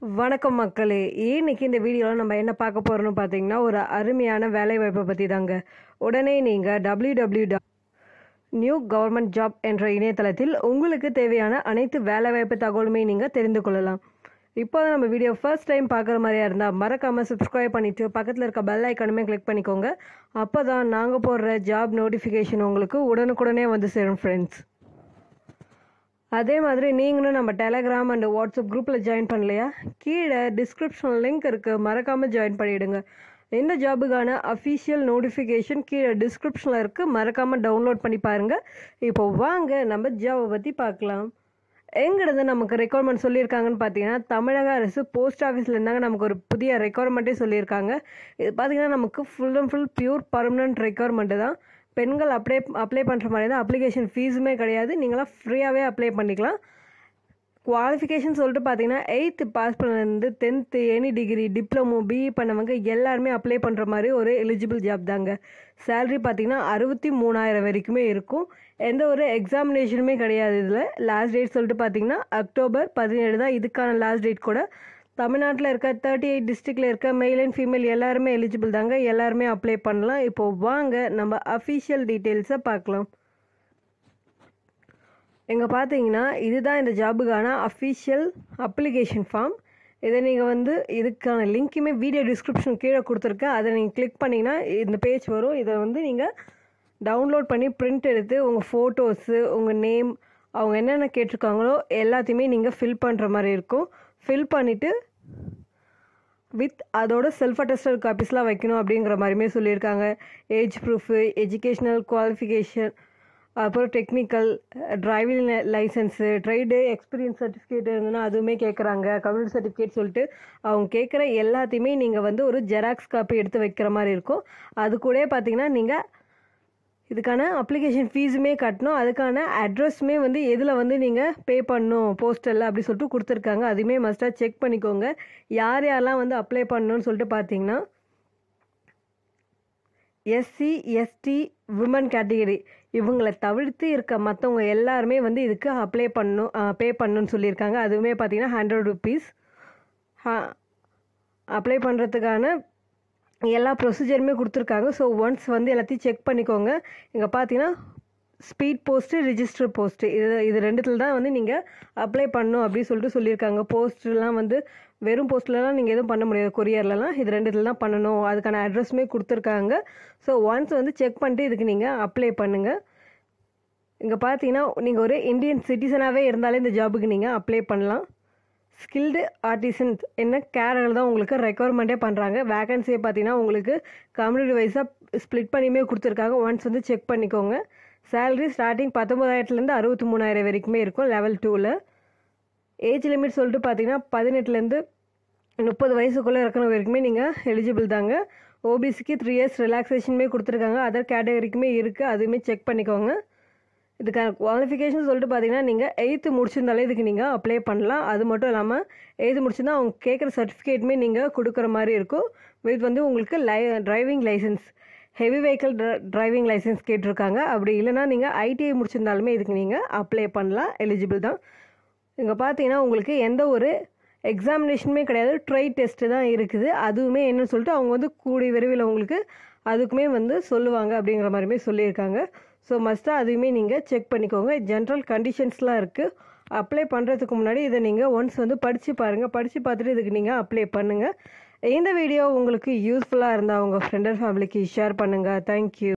வணக்கம் மக்களே இன்னைக்கு இந்த வீடியோவில் நம்ம என்ன பார்க்க போகிறோம்னு பார்த்தீங்கன்னா ஒரு அருமையான வேலைவாய்ப்பை பற்றி தாங்க உடனே நீங்கள் W W new government job என்ற இணையதளத்தில் உங்களுக்கு தேவையான அனைத்து வேலைவாய்ப்பு தகவலுமே நீங்கள் தெரிந்து கொள்ளலாம் இப்போ நம்ம வீடியோ ஃபர்ஸ்ட் டைம் பார்க்குற மாதிரியா இருந்தால் மறக்காமல் சப்ஸ்கிரைப் பண்ணிவிட்டு பக்கத்தில் இருக்க பெல் ஐக்கனுமே கிளிக் பண்ணிக்கோங்க அப்போ தான் நாங்கள் போடுற ஜாப் நோட்டிஃபிகேஷன் உங்களுக்கு உடனுக்குடனே வந்து சேரும் ஃப்ரெண்ட்ஸ் அதே மாதிரி நீங்களும் நம்ம டெலகிராம் அண்ட் வாட்ஸ்அப் குரூப்பில் ஜாயின் பண்ணலையா கீழே டிஸ்கிரிப்ஷன் லிங்க் இருக்குது மறக்காமல் ஜாயின் பண்ணிவிடுங்க இந்த ஜாபுக்கான அஃபிஷியல் நோட்டிஃபிகேஷன் கீழே டிஸ்கிரிப்ஷனில் இருக்குது மறக்காமல் டவுன்லோட் பண்ணி பாருங்கள் இப்போ வாங்க நம்ம ஜாபை பற்றி பார்க்கலாம் எங்கிருந்து நமக்கு ரெக்குவயர்மெண்ட் சொல்லியிருக்காங்கன்னு பார்த்தீங்கன்னா தமிழக அரசு போஸ்ட் ஆஃபீஸில் இருந்தாங்க நமக்கு ஒரு புதிய ரெக்குவயர்மெண்ட்டே சொல்லியிருக்காங்க இது பார்த்தீங்கன்னா நமக்கு full and full pure permanent requirement தான் பெண்கள் அப்ளை அப்ளை பண்ணுற மாதிரி தான் அப்ளிகேஷன் ஃபீஸுமே கிடையாது நீங்களாம் ஃப்ரீயாகவே அப்ளை பண்ணிக்கலாம் குவாலிஃபிகேஷன் சொல்லிட்டு பார்த்தீங்கன்னா எயித்து பாஸ் பண்ணலேருந்து tenth any degree diploma BE பண்ணவங்க எல்லாருமே அப்ளை பண்ணுற மாதிரி ஒரு எலிஜிபிள் ஜாப் தாங்க சேலரி பார்த்தீங்கன்னா அறுபத்தி மூணாயிரம் வரைக்குமே இருக்கும் எந்த ஒரு எக்ஸாமினேஷனுமே கிடையாது இதில் லாஸ்ட் டேட் சொல்லிட்டு பார்த்தீங்கன்னா அக்டோபர் பதினேழு தான் இதுக்கான லாஸ்ட் டேட் கூட தமிழ்நாட்டில் இருக்க தேர்ட்டி எயிட் டிஸ்ட்ரிக்டில் இருக்க மெயில் அண்ட் ஃபீமேல் எல்லாருமே எலிஜிபிள் தாங்க எல்லாருமே அப்ளை பண்ணலாம் இப்போது வாங்க நம்ம அஃபிஷியல் டீட்டெயில்ஸை பார்க்கலாம் இங்கே பார்த்தீங்கன்னா இதுதான் இந்த ஜாபுக்கான அஃபிஷியல் அப்ளிகேஷன் ஃபார்ம் இதை நீங்கள் வந்து இதுக்கான லிங்க்குமே வீடியோ டிஸ்கிரிப்ஷன் கீழே கொடுத்துருக்கேன் அதை நீங்கள் கிளிக் பண்ணிங்கன்னா இந்த பேஜ் வரும் இதை வந்து நீங்கள் டவுன்லோட் பண்ணி பிரிண்ட் எடுத்து உங்கள் ஃபோட்டோஸு உங்கள் நேம் அவங்க என்னென்ன கேட்டிருக்காங்களோ எல்லாத்தையுமே நீங்கள் ஃபில் பண்ணுற மாதிரி இருக்கும் ஃபில் பண்ணிவிட்டு வித் அதோட செல்ஃப் அட்டஸ்டட் காப்பீஸ்லாம் வைக்கணும் அப்படிங்கிற மாதிரியுமே சொல்லியிருக்காங்க ஏஜ் ப்ரூஃபு எஜுகேஷ்னல் குவாலிஃபிகேஷன் அப்புறம் technical driving licence trade experience certificate இருந்ததுன்னா அதுவுமே கேட்குறாங்க கம்யூனிட்டி சர்டிஃபிகேட் சொல்லிட்டு அவங்க கேட்குற எல்லாத்தையுமே நீங்கள் வந்து ஒரு ஜெராக்ஸ் காப்பி எடுத்து வைக்கிற மாதிரி இருக்கும் அது கூட பார்த்தீங்கன்னா நீங்கள் இதுக்கான அப்ளிகேஷன் ஃபீஸுமே கட்டணும் அதுக்கான அட்ரஸுமே வந்து எதில் வந்து நீங்கள் பே பண்ணணும் போஸ்டரில் அப்படி சொல்லிட்டு கொடுத்துருக்காங்க அதுவுமே மஸ்ட்டாக செக் பண்ணிக்கோங்க யார் யாரெல்லாம் வந்து அப்ளை பண்ணணும்னு சொல்லிட்டு பார்த்தீங்கன்னா எஸ்சி எஸ்டி விமன் கேட்டகரி இவங்களை தவிர்த்து இருக்க மற்றவங்க எல்லாருமே வந்து இதுக்கு அப்ளை பண்ணணும் பே பண்ணணும்னு சொல்லியிருக்காங்க அதுவுமே பார்த்தீங்கன்னா ஹண்ட்ரட் ருபீஸ் அப்ளை பண்ணுறதுக்கான எல்லா ப்ரொசீஜருமே கொடுத்துருக்காங்க ஸோ ஒன்ஸ் வந்து எல்லாத்தையும் செக் பண்ணிக்கோங்க இங்கே பார்த்தீங்கன்னா ஸ்பீட் போஸ்ட்டு ரிஜிஸ்டர் போஸ்ட்டு இது இது ரெண்டுத்தில் தான் வந்து நீங்கள் அப்ளை பண்ணணும் அப்படின்னு சொல்லிட்டு சொல்லியிருக்காங்க போஸ்ட்லாம் வந்து வெறும் போஸ்ட்லலாம் நீங்கள் எதுவும் பண்ண முடியாது கொரியர்லலாம் இது ரெண்டுத்தில் தான் பண்ணணும் அதுக்கான அட்ரஸுமே கொடுத்துருக்காங்க ஸோ ஒன்ஸ் வந்து செக் பண்ணிட்டு இதுக்கு நீங்கள் அப்ளை பண்ணுங்கள் இங்கே பார்த்தீங்கன்னா நீங்கள் ஒரு இந்தியன் சிட்டிசனாகவே இருந்தாலே இந்த ஜாபுக்கு நீங்கள் அப்ளை பண்ணலாம் ஸ்கில்டு ஆர்டிசன்ஸ் என்ன கேரள தான் உங்களுக்கு ரெக்குவயர்மெண்ட்டே பண்ணுறாங்க வேகன்சியை பார்த்தீங்கன்னா உங்களுக்கு கம்யூனிட்டி வைஸாக ஸ்ப்ளிட் பண்ணியுமே கொடுத்துருக்காங்க ஒன்ஸ் வந்து செக் பண்ணிக்கோங்க சேலரி ஸ்டார்டிங் பத்தொம்பதாயிரத்துலேருந்து அறுபத்தி மூணாயிரம் வரைக்குமே இருக்கும் லெவல் டூவில் ஏஜ் லிமிட் சொல்லிட்டு பார்த்தீங்கன்னா பதினெட்டுலேருந்து முப்பது வயசுக்குள்ளே இருக்கிற வரைக்குமே நீங்கள் எலிஜிபிள் தாங்க ஓபிசிக்கு த்ரீ இயர்ஸ் ரிலாக்ஸேஷனுமே கொடுத்துருக்காங்க அதர் கேட்டகரிக்குமே இருக்குது அதுவுமே செக் பண்ணிக்கோங்க இதுக்கான குவாலிஃபிகேஷன் சொல்லிட்டு பார்த்தீங்கன்னா நீங்கள் எயித்து முடிச்சிருந்தாலே இதுக்கு நீங்கள் அப்ளை பண்ணலாம் அது மட்டும் இல்லாமல் எயித்து முடிச்சிருந்தா அவங்க கேட்குற சர்டிஃபிகேட்டுமே நீங்கள் கொடுக்குற மாதிரி இருக்கும் வித் வந்து உங்களுக்கு லை driving licence heavy vehicle driving licence கேட்டிருக்காங்க அப்படி இல்லைனா நீங்கள் ஐடிஐ முடிச்சிருந்தாலுமே இதுக்கு நீங்கள் அப்ளை பண்ணலாம் எலிஜிபிள் தான் இங்கே பார்த்தீங்கன்னா உங்களுக்கு எந்த ஒரு எக்ஸாமினேஷனுமே கிடையாது ட்ரை டெஸ்ட்டு தான் இருக்குது அதுவுமே என்னன்னு சொல்லிட்டு அவங்க வந்து கூடிய விரைவில் உங்களுக்கு அதுக்குமே வந்து சொல்லுவாங்க அப்படிங்கிற மாதிரியுமே சொல்லியிருக்காங்க ஸோ மஸ்ட்டாக அதுவுமே நீங்கள் செக் பண்ணிக்கோங்க ஜென்ரல் கண்டிஷன்ஸ்லாம் இருக்குது அப்ளை பண்ணுறதுக்கு முன்னாடி இதை நீங்கள் ஒன்ஸ் வந்து படித்து பாருங்கள் படித்து பார்த்துட்டு இதுக்கு நீங்கள் அப்ளை பண்ணுங்கள் இந்த வீடியோ உங்களுக்கு யூஸ்ஃபுல்லாக இருந்தால் உங்கள் ஃப்ரெண்ட் அண்ட் ஃபேமிலிக்கு ஷேர் பண்ணுங்கள் தேங்க்யூ